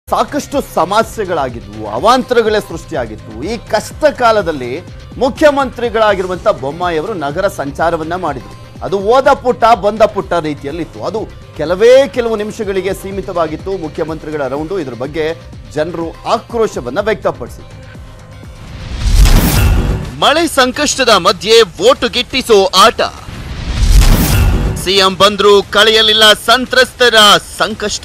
ಸಾಕಷ್ಟು ಸಮಸ್ಯೆಗಳಾಗಿದ್ವು ಅವಾಂತರಗಳೇ ಸೃಷ್ಟಿಯಾಗಿತ್ತು ಈ ಕಷ್ಟ ಕಾಲದಲ್ಲಿ ಮುಖ್ಯಮಂತ್ರಿಗಳಾಗಿರುವಂಥ ಬೊಮ್ಮಾಯಿಯವರು ನಗರ ಸಂಚಾರವನ್ನ ಮಾಡಿದ್ರು ಅದು ಓದ ಪುಟ್ಟ ಬಂದ ಪುಟ್ಟ ರೀತಿಯಲ್ಲಿತ್ತು ಅದು ಕೆಲವೇ ಕೆಲವು ನಿಮಿಷಗಳಿಗೆ ಸೀಮಿತವಾಗಿತ್ತು ಮುಖ್ಯಮಂತ್ರಿಗಳ ರೌಂಡು ಇದ್ರ ಬಗ್ಗೆ ಜನರು ಆಕ್ರೋಶವನ್ನ ವ್ಯಕ್ತಪಡಿಸಿದ್ರು ಮಳೆ ಸಂಕಷ್ಟದ ಮಧ್ಯೆ ವೋಟು ಗಿಟ್ಟಿಸೋ ಆಟ ಸಿಎಂ ಬಂದ್ರು ಕಳೆಯಲಿಲ್ಲ ಸಂತ್ರಸ್ತರ ಸಂಕಷ್ಟ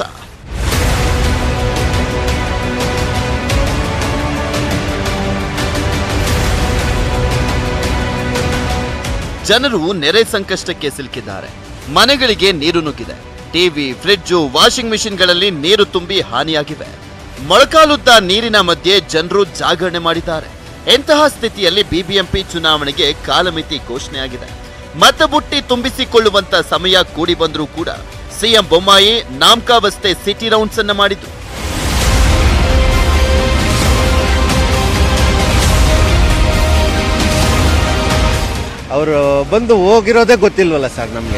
ಜನರು ನೆರೆ ಸಂಕಷ್ಟಕ್ಕೆ ಸಿಲುಕಿದ್ದಾರೆ ಮನೆಗಳಿಗೆ ನೀರು ನುಗ್ಗಿದೆ ಟಿವಿ ಫ್ರಿಡ್ಜು ವಾಷಿಂಗ್ ಮಿಷಿನ್ಗಳಲ್ಲಿ ನೀರು ತುಂಬಿ ಹಾನಿಯಾಗಿವೆ ಮೊಳಕಾಲುದ್ದ ನೀರಿನ ಮಧ್ಯೆ ಜನರು ಜಾಗರಣೆ ಮಾಡಿದ್ದಾರೆ ಎಂತಹ ಸ್ಥಿತಿಯಲ್ಲಿ ಬಿಬಿಎಂಪಿ ಚುನಾವಣೆಗೆ ಕಾಲಮಿತಿ ಘೋಷಣೆಯಾಗಿದೆ ಮತಬುಟ್ಟಿ ತುಂಬಿಸಿಕೊಳ್ಳುವಂತ ಸಮಯ ಕೂಡಿ ಬಂದರೂ ಕೂಡ ಸಿಎಂ ಬೊಮ್ಮಾಯಿ ನಾಮಕಾವಸ್ಥೆ ಸಿಟಿ ರೌಂಡ್ಸ್ ಅನ್ನ ಮಾಡಿದ್ರು ಅವರು ಬಂದು ಹೋಗಿರೋದೇ ಗೊತ್ತಿಲ್ವಲ್ಲ ಸರ್ ನಮಗೆ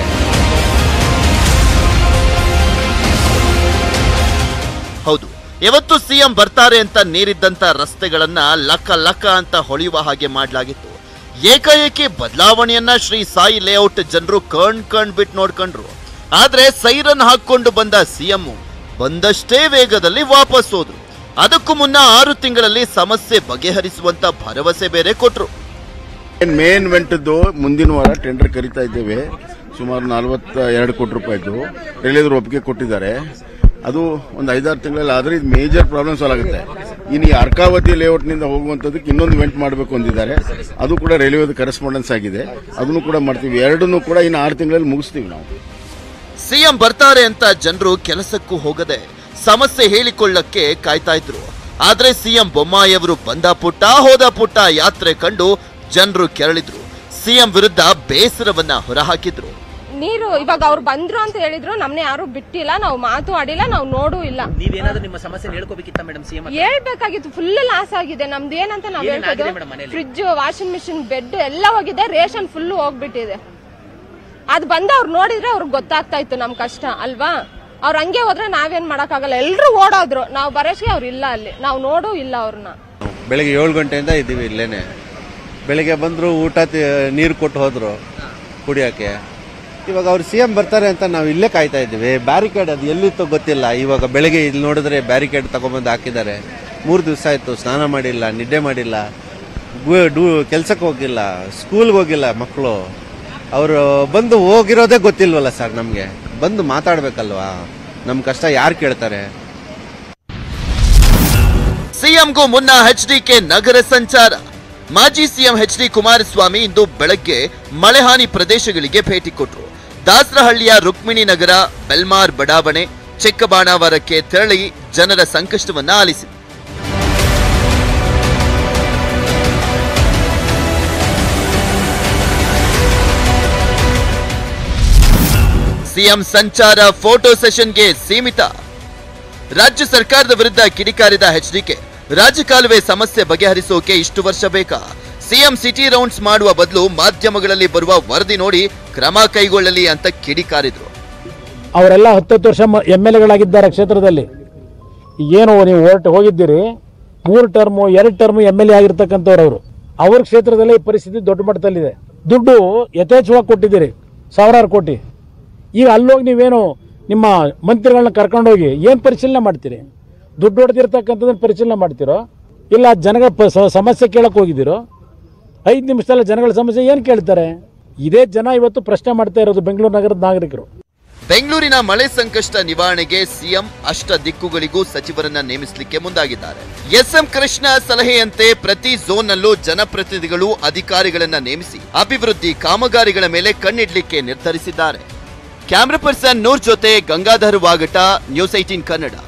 ಹೌದು ಇವತ್ತು ಸಿಎಂ ಬರ್ತಾರೆ ಅಂತ ನೀರಿದ್ದಂತ ರಸ್ತೆಗಳನ್ನ ಲಕ್ಕ ಲಕ್ಕ ಅಂತ ಹೊಳೆಯುವ ಹಾಗೆ ಮಾಡಲಾಗಿತ್ತು ಏಕಾಏಕಿ ಬದಲಾವಣೆಯನ್ನ ಶ್ರೀ ಸಾಯಿ ಲೇಔಟ್ ಜನರು ಕಣ್ ಕಣ್ ಬಿಟ್ಟು ನೋಡ್ಕೊಂಡ್ರು ಆದ್ರೆ ಸೈರನ್ ಹಾಕೊಂಡು ಬಂದ ಸಿಎಂ ಬಂದಷ್ಟೇ ವೇಗದಲ್ಲಿ ವಾಪಸ್ ಹೋದ್ರು ಅದಕ್ಕೂ ಮುನ್ನ ಆರು ತಿಂಗಳಲ್ಲಿ ಸಮಸ್ಯೆ ಬಗೆಹರಿಸುವಂತ ಭರವಸೆ ಬೇರೆ ಕೊಟ್ರು ಮೇನ್ ವೆಂಟದ್ದು ಮುಂದಿನ ವಾರ ಟೆಂಡರ್ ಕರಿತಾ ಇದ್ದೇವೆ ಸುಮಾರು ನಲವತ್ತ ಎರಡು ಕೋಟಿ ರೂಪಾಯಿದು ರೈಲ್ವೆದವರು ಒಪ್ಪಿಗೆ ಕೊಟ್ಟಿದ್ದಾರೆ ಅದು ಒಂದು ಐದಾರು ತಿಂಗಳಲ್ಲಿ ಆದರೆ ಇದು ಮೇಜರ್ ಪ್ರಾಬ್ಲಮ್ ಸಾಲ್ವ್ ಆಗುತ್ತೆ ಇನ್ನು ಈ ಅರ್ಕಾವತಿ ಲೇಔಟ್ನಿಂದ ಹೋಗುವಂಥದ್ದಕ್ಕೆ ಇನ್ನೊಂದು ವೆಂಟ್ ಮಾಡಬೇಕು ಅಂದಿದ್ದಾರೆ ಅದು ಕೂಡ ರೈಲ್ವೆದ ಕರೆಸ್ಪಾಂಡೆನ್ಸ್ ಆಗಿದೆ ಅದನ್ನು ಕೂಡ ಮಾಡ್ತೀವಿ ಎರಡನ್ನೂ ಕೂಡ ಇನ್ನು ಆರು ತಿಂಗಳಲ್ಲಿ ಮುಗಿಸ್ತೀವಿ ನಾವು ಸಿಎಂ ಬರ್ತಾರೆ ಅಂತ ಜನರು ಕೆಲಸಕ್ಕೂ ಹೋಗದೆ ಸಮಸ್ಯೆ ಹೇಳಿಕೊಳ್ಳಕ್ಕೆ ಕಾಯ್ತಾ ಇದ್ರು ಆದ್ರೆ ಸಿಎಂ ಬೊಮ್ಮಾಯಿಯವರು ಬಂದ ಪುಟ್ಟ ಹೋದ ಪುಟ್ಟ ಯಾತ್ರೆ ಕಂಡು ಜನರು ಕೆರಳಿದ್ರು ಸಿಎಂ ವಿರುದ್ಧ ಬೇಸರವನ್ನ ಹೊರಹಾಕಿದ್ರು ನೀರು ಇವಾಗ ಅವ್ರು ಬಂದ್ರು ಅಂತ ಹೇಳಿದ್ರು ನಮ್ನೆ ಯಾರು ಬಿಟ್ಟಿಲ್ಲ ನಾವು ಮಾತು ಆಡಿಲ್ಲ ನಾವು ನೋಡೂ ಇಲ್ಲ ನೀವೇನಾದ್ರೂ ನಿಮ್ಮ ಸಮಸ್ಯೆ ಹೇಳ್ಕೋಬೇಕಿತ್ತ ಮೇಡಮ್ ಸಿಎಂ ಹೇಳ್ಬೇಕಾಗಿತ್ತು ಫುಲ್ ಲಾಸ್ ಆಗಿದೆ ನಮ್ದು ಏನಂತ ನಾವ್ ಏನೇನ್ ಆಗಿದೆ ಹೇಳ್ಬೋದು madam ಮನೇಲಿ? ಫ್ರಿಡ್ಜ್ ವಾಷಿಂಗ್ ಮಿಷಿನ್ ಬೆಡ್ ಎಲ್ಲ ಹೋಗಿದೆ ರೇಷನ್ ಫುಲ್ ಹೋಗ್ಬಿಟ್ಟಿದೆ ಅದ್ ಬಂದ ಅವ್ರು ನೋಡಿದ್ರೆ ಅವ್ರಿಗೆ ಗೊತ್ತಾಗ್ತಾ ಇತ್ತು ನಮ್ ಕಷ್ಟ ಅಲ್ವಾ ಅವ್ರ ಹಂಗೆ ಹೋದ್ರೆ ನಾವೇನ್ ಮಾಡಕ್ಕಾಗಲ್ಲ ಎಲ್ರು ಓಡೋದ್ರು ನಾವು ಬರೋಷ್ಗೆ ಅವ್ರು ಇಲ್ಲ ಅಲ್ಲಿ ನಾವು ನೋಡೂ ಇಲ್ಲ ಅವ್ರನ್ನ ಬೆಳಗ್ಗೆ ಏಳು ಗಂಟೆಯಿಂದ ಇದ್ದೀವಿ ಇಲ್ಲೇನೆ ಬೆಳಿಗ್ಗೆ ಬಂದರು ಊಟ ನೀರು ಕೊಟ್ಟು ಹೋದ್ರು ಕುಡಿಯೋಕ್ಕೆ ಇವಾಗ ಅವ್ರು ಸಿ ಎಂ ಬರ್ತಾರೆ ಅಂತ ನಾವು ಇಲ್ಲೇ ಕಾಯ್ತಾ ಇದ್ದೀವಿ ಬ್ಯಾರಿಕೇಡ್ ಅದು ಎಲ್ಲಿತ್ತೋ ಗೊತ್ತಿಲ್ಲ ಇವಾಗ ಬೆಳಗ್ಗೆ ಇಲ್ಲಿ ನೋಡಿದ್ರೆ ಬ್ಯಾರಿಕೇಡ್ ತಗೊಂಬಂದು ಹಾಕಿದ್ದಾರೆ ಮೂರು ದಿವಸ ಆಯಿತು ಸ್ನಾನ ಮಾಡಿಲ್ಲ ನಿದ್ದೆ ಮಾಡಿಲ್ಲ ಗು- ಡು ಕೆಲ್ಸಕ್ಕೆ ಹೋಗಿಲ್ಲ ಸ್ಕೂಲ್ಗೆ ಹೋಗಿಲ್ಲ ಮಕ್ಕಳು ಅವರು ಬಂದು ಹೋಗಿರೋದೇ ಗೊತ್ತಿಲ್ವಲ್ಲ ಸರ್ ನಮಗೆ ಬಂದು ಮಾತಾಡ್ಬೇಕಲ್ವಾ ನಮ್ಮ ಕಷ್ಟ ಯಾರು ಕೇಳ್ತಾರೆ ಸಿಎಂಗೂ ಮುನ್ನ ಎಚ್ಡಿಕೆ ನಗರ ಸಂಚಾರ ಮಾಜಿ ಸಿಎಂ ಎಚ್ ಡಿ ಕುಮಾರಸ್ವಾಮಿ ಇಂದು ಬೆಳಗ್ಗೆ ಮಳೆಹಾನಿ ಪ್ರದೇಶಗಳಿಗೆ ಭೇಟಿ ಕೊಟ್ಟರು ದಾಸರಹಳ್ಳಿಯ ರುಕ್ಮಿಣಿ ನಗರ ಬೆಲ್ಮಾರ್ ಬಡಾವಣೆ ಚಿಕ್ಕಬಾಣಾವರಕ್ಕೆ ತೆರಳಿ ಜನರ ಸಂಕಷ್ಟವನ್ನ ಆಲಿಸಿದರು ಸಿಎಂ ಸಂಚಾರ ಫೋಟೋ ಸೆಷನ್ಗೆ ಸೀಮಿತ ರಾಜ್ಯ ಸರ್ಕಾರದ ವಿರುದ್ಧ ಕಿಡಿಕಾರಿದ ಎಚ್ಡಿಕೆ ರಾಜಕಾಲುವೆ ಸಮಸ್ಯೆ ಬಗೆಹರಿಸೋಕೆ ಇಷ್ಟು ವರ್ಷ ಬೇಕಾ ಸಿಎಂ ಸಿಟಿ ರೌಂಡ್ಸ್ ಮಾಡುವ ಬದಲು ಮಾಧ್ಯಮಗಳಲ್ಲಿ ಬರುವ ವರದಿ ನೋಡಿ ಕ್ರಮ ಕೈಗೊಳ್ಳಲಿ ಅಂತ ಕಿಡಿಕಾರಿದ್ರು ಅವರೆಲ್ಲ ಹತ್ತತ್ತು ವರ್ಷ ಎಮ್ ಎಲ್ ಎಗಳಾಗಿದ್ದಾರೆ ಕ್ಷೇತ್ರದಲ್ಲಿ ಏನು ನೀವು ಹೊರಟು ಹೋಗಿದ್ದೀರಿ ಮೂರು ಟರ್ಮು ಎರಡು ಟರ್ಮು ಎಮ್ ಎಲ್ ಎ ಆಗಿರ್ತಕ್ಕಂಥವ್ರು ಅವರು ಅವ್ರ ಕ್ಷೇತ್ರದಲ್ಲೇ ಈ ಪರಿಸ್ಥಿತಿ ದೊಡ್ಡ ಮಟ್ಟದಲ್ಲಿದೆ ದುಡ್ಡು ಯಥೇಚ್ಛವಾಗಿ ಕೊಟ್ಟಿದ್ದೀರಿ ಸಾವಿರಾರು ಕೋಟಿ ಈಗ ಅಲ್ಲೋಗಿ ನೀವೇನು ನಿಮ್ಮ ಮಂತ್ರಿಗಳನ್ನ ಕರ್ಕೊಂಡೋಗಿ ಏನು ಪರಿಶೀಲನೆ ಮಾಡ್ತೀರಿ ದುಡ್ಡು ಹೊಡೆದಿರ್ತಕ್ಕಂಥದ್ದನ್ನು ಪರಿಶೀಲನೆ ಮಾಡ್ತೀರೋ ಇಲ್ಲ ಜನಗಳ ಪ- ಸ- ಸಮಸ್ಯೆ ಕೇಳಕ್ಕೆ ಹೋಗಿದ್ದೀರೋ ಐದು ನಿಮಿಷದಲ್ಲಿ ಜನಗಳ ಸಮಸ್ಯೆ ಏನು ಕೇಳ್ತಾರೆ ಇದೇ ಜನ ಇವತ್ತು ಪ್ರಶ್ನೆ ಮಾಡ್ತಾ ಇರೋದು ಬೆಂಗಳೂರು ನಗರದ ನಾಗರಿಕರು ಬೆಂಗಳೂರಿನ ಮಳೆ ಸಂಕಷ್ಟ ನಿವಾರಣೆಗೆ ಸಿಎಂ ಅಷ್ಟ ದಿಕ್ಕುಗಳಿಗೂ ಸಚಿವರನ್ನ ನೇಮಿಸಲಿಕ್ಕೆ ಮುಂದಾಗಿದ್ದಾರೆ ಎಸ್ಎಂ ಕೃಷ್ಣ ಸಲಹೆಯಂತೆ ಪ್ರತಿ ಝೋನ್ನಲ್ಲೂ ಜನಪ್ರತಿನಿಧಿಗಳು ಅಧಿಕಾರಿಗಳನ್ನ ನೇಮಿಸಿ ಅಭಿವೃದ್ಧಿ ಕಾಮಗಾರಿಗಳ ಮೇಲೆ ಕಣ್ಣಿಡ್ಲಿಕ್ಕೆ ನಿರ್ಧರಿಸಿದ್ದಾರೆ ಕ್ಯಾಮ್ರಾ ಪರ್ಸನ್ ನೂರ್ ಜೊತೆ ಗಂಗಾಧರ್ ವಾಗಟ ನ್ಯೂಸ್ ಏಟೀನ್ ಕನ್ನಡ